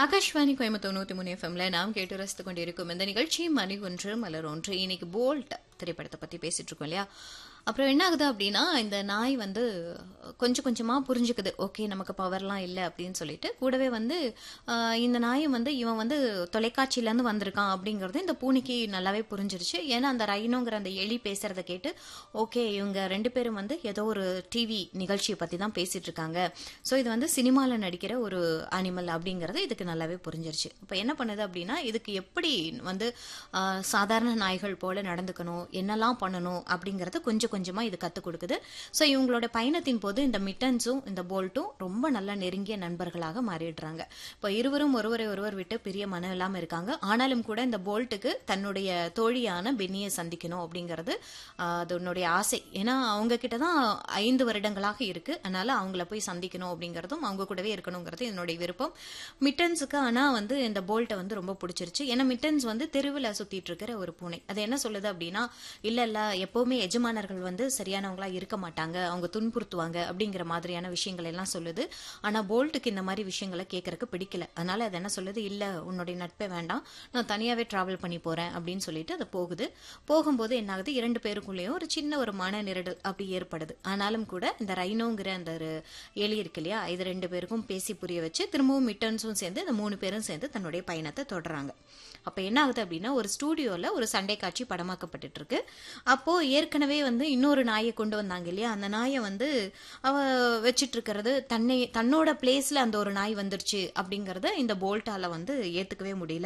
ஆகாஷ்வாணி கோயம்புத்தூர் நூத்தி மூணு எஃப்எம்ல நாம் கேட்டு ரசித்துக் கொண்டிருக்கும் இந்த நிகழ்ச்சி மணி ஒன்று மலர் ஒன்று இன்னைக்கு போல்ட் திரைப்படத்தை பத்தி பேசிட்டு இருக்கோம் இல்லையா அப்புறம் என்ன ஆகுது அப்படின்னா இந்த நாய் வந்து கொஞ்சம் கொஞ்சமா புரிஞ்சுக்குது ஓகே நமக்கு பவர்லாம் இல்லை அப்படின்னு சொல்லிட்டு கூடவே வந்து ஆஹ், இந்த நாயும் வந்து இவன் வந்து தொலைக்காட்சியில இருந்து வந்திருக்கான் அப்படிங்கறது இந்த பூனைக்கு நல்லாவே புரிஞ்சிருச்சு ஏன்னா அந்த ரைனோங்கிற அந்த எலி பேசுறத கேட்டு ஓகே இவங்க ரெண்டு பேரும் வந்து ஏதோ ஒரு டிவி நிகழ்ச்சியை பத்தி தான் பேசிட்டு இருக்காங்க ஸோ இது வந்து சினிமால நடிக்கிற ஒரு அனிமல் அப்படிங்கறது இதுக்கு நல்லாவே புரிஞ்சிருச்சு இப்போ என்ன பண்ணுது அப்படின்னா இதுக்கு எப்படி வந்து ஆஹ், சாதாரண நாய்கள் போல நடந்துக்கணும் என்னெல்லாம் பண்ணணும் அப்படிங்கறது கொஞ்சம் கொஞ்சமா இது கத்துக் கொடுக்குது ஸோ இவங்களோட பயணத்தின் போது இந்த மிட்டன்ஸும் இந்த போல்ட்டும் ரொம்ப நல்ல நெருங்கிய நண்பர்களாக மாறிடுறாங்க இப்போ இருவரும் ஒருவரை ஒருவர் விட்டு பிரிய மனம் இல்லாம இருக்காங்க ஆனாலும் கூட இந்த போல்ட்டுக்கு தன்னுடைய தோழியான பென்னியை சந்திக்கணும் அப்படிங்கிறது ஆஹ், அதனுடைய ஆசை ஏன்னா அவங்க கிட்ட தான் ஐந்து வருடங்களாக இருக்கு அதனால அவங்கள போய் சந்திக்கணும் அப்படிங்கறதும் அவங்க கூடவே இருக்கணுங்கிறது என்னுடைய விருப்பம் மிட்டன்ஸுக்கு ஆனா வந்து இந்த போல்ட்டை வந்து ரொம்ப பிடிச்சிருச்சு ஏன்னா மிட்டன்ஸ் வந்து தெருவில் சுத்திட்டு இருக்கிற ஒரு பூனை அது என்ன சொல்லுது அப்படின்னா இல்ல இல்ல எப்பவுமே எஜமானர்கள் வந்து சரியானவங்களா இருக்க மாட்டாங்க அவங்க துன்புறுத்துவாங்க அப்படிங்கிற மாதிரியான விஷயங்கள் எல்லாம் சொல்லுது ஆனா போல்ட்டுக்கு இந்த மாதிரி விஷயங்களை கேட்கறதுக்கு பிடிக்கல அதனால அது என்ன சொல்லுது இல்ல உன்னுடைய நட்பே வேண்டாம் நான் தனியாவே டிராவல் பண்ணி போறேன் அப்படின்னு சொல்லிட்டு அது போகுது போகும்போது என்ன ஆகுது இரண்டு பேருக்குள்ளேயும் ஒரு சின்ன ஒரு மன நெருடல் அப்படி ஏற்படுது ஆனாலும் கூட இந்த ரைனோங்கிற அந்த ஒரு எலி இருக்கு இல்லையா இது ரெண்டு பேருக்கும் பேசி புரிய வச்சு திரும்பவும் மிட்டன்ஸும் சேர்ந்து இந்த மூணு பேரும் சேர்ந்து தன்னுடைய பயணத்தை தொடர்றாங்க அப்ப என்ன ஆகுது அப்படின்னா ஒரு ஸ்டூடியோல ஒரு சண்டை காட்சி படமாக்கப்பட்டுட்டு இருக்கு அப்போ ஏற்கனவே வந்து இன்னொரு நாயை கொண்டு வந்தாங்க இல்லையா அந்த நாயை வந்து அவ வச்சிட்டு இருக்கிறது தன்னை தன்னோட பிளேஸ்ல அந்த ஒரு நாய் வந்துருச்சு அப்படிங்கறத இந்த போல்ட்டால வந்து ஏத்துக்கவே முடியல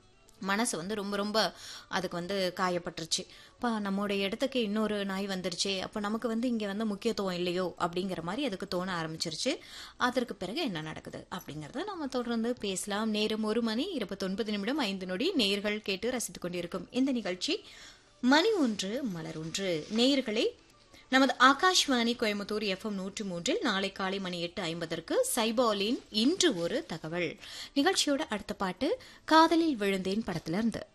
மனசு வந்து ரொம்ப ரொம்ப அதுக்கு வந்து காயப்பட்டுருச்சு அப்பா நம்மளுடைய இடத்துக்கு இன்னொரு நாய் வந்துருச்சே அப்போ நமக்கு வந்து இங்கே வந்து முக்கியத்துவம் இல்லையோ அப்படிங்கிற மாதிரி அதுக்கு தோண ஆரம்பிச்சிருச்சு அதற்கு பிறகு என்ன நடக்குது அப்படிங்கறத நம்ம தொடர்ந்து பேசலாம் நேரம் ஒரு மணி இருபத்தொன்பது நிமிடம் ஐந்து நொடி நேர்கள் கேட்டு ரசித்துக் கொண்டிருக்கும் இந்த நிகழ்ச்சி மணி ஒன்று மலர் ஒன்று நேயர்களே நமது ஆகாஷ்வாணி கோயம்புத்தூர் எஃப்எம் நூற்றி மூன்றில் நாளை காலை மணி எட்டு ஐம்பதற்கு சைபாலின் இன்று ஒரு தகவல் நிகழ்ச்சியோட அடுத்த பாட்டு காதலில் விழுந்தேன் படத்துல இருந்து